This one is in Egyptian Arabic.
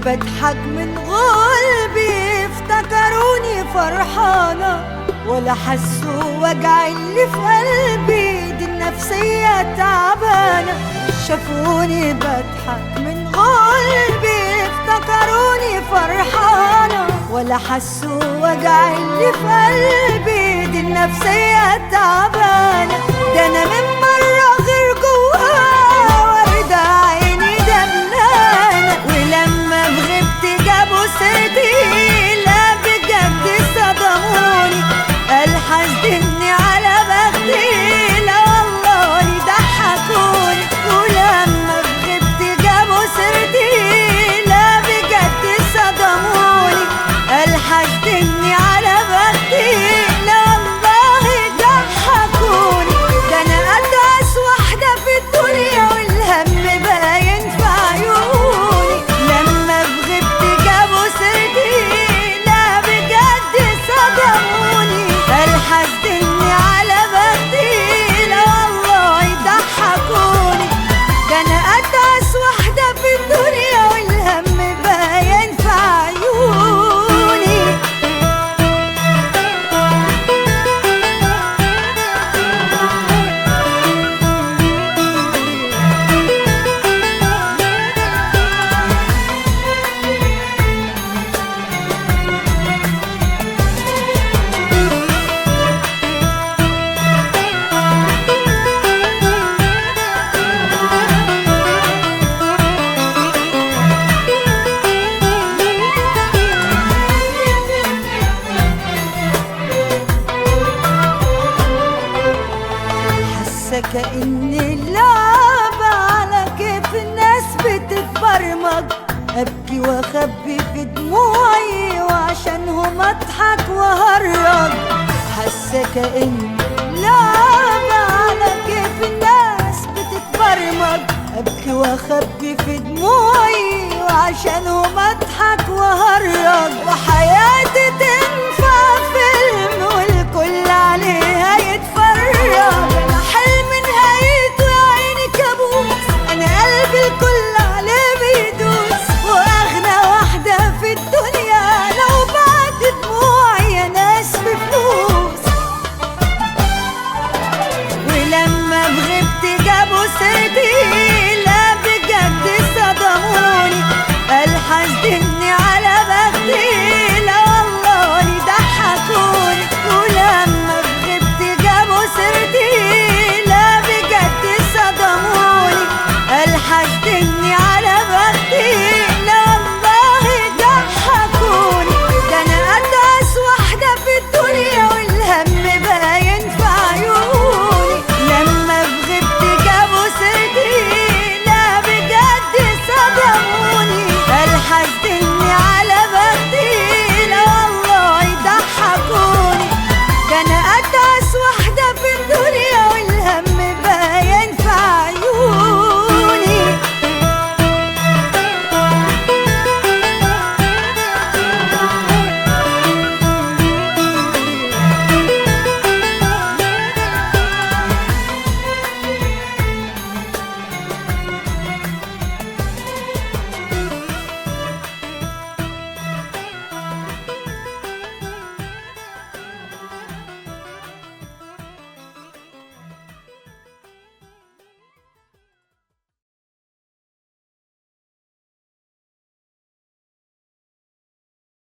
بضحك من قلبي افتكروني فرحانة ولا حسوا وجع اللي في قلبي دي النفسية تعبانة شافوني بضحك من قلبي افتكروني فرحانة ولا حسوا وجع اللي في قلبي دي النفسية تعبانة ده أنا من مرة غير جواها وردة عيني دبلانة ولما بغبت جابوا سيرتي لا بجد صدموني قال حاسدني على بختي لا والله ضحكوني ولما بغبت جابوا سيرتي لا بجد صدموني قال حاسدني على بختي لا والله ضحكوني ده انا اتعس واحدة في الدنيا والهم باين في عيوني لما بغبت جابوا سيرتي لا بجد صدموني قال حاسدني على بختي لا والله ضحكوني ده انا اتعس واحدة في الدنيا والهم باين في عيوني حاسه كأن اللعبة على كيف الناس بتتبرمج ابكي واخبي في دموعي وعشانهم اضحك واهرج حاسه كأن اللعبة على كيف الناس بتتبرمج ابكي واخبي في دموعي وعشانهم اضحك واهرج وحياتي تنفع فيلم والكل عليها يتفرج انا حلم نهايته يا عيني كابوس انا قلبي الكل عليه بيدوس واغنى واحدة في الدنيا لو بعد دموعي يا ناس بفلوس ولما بغبت جابوا سيرتي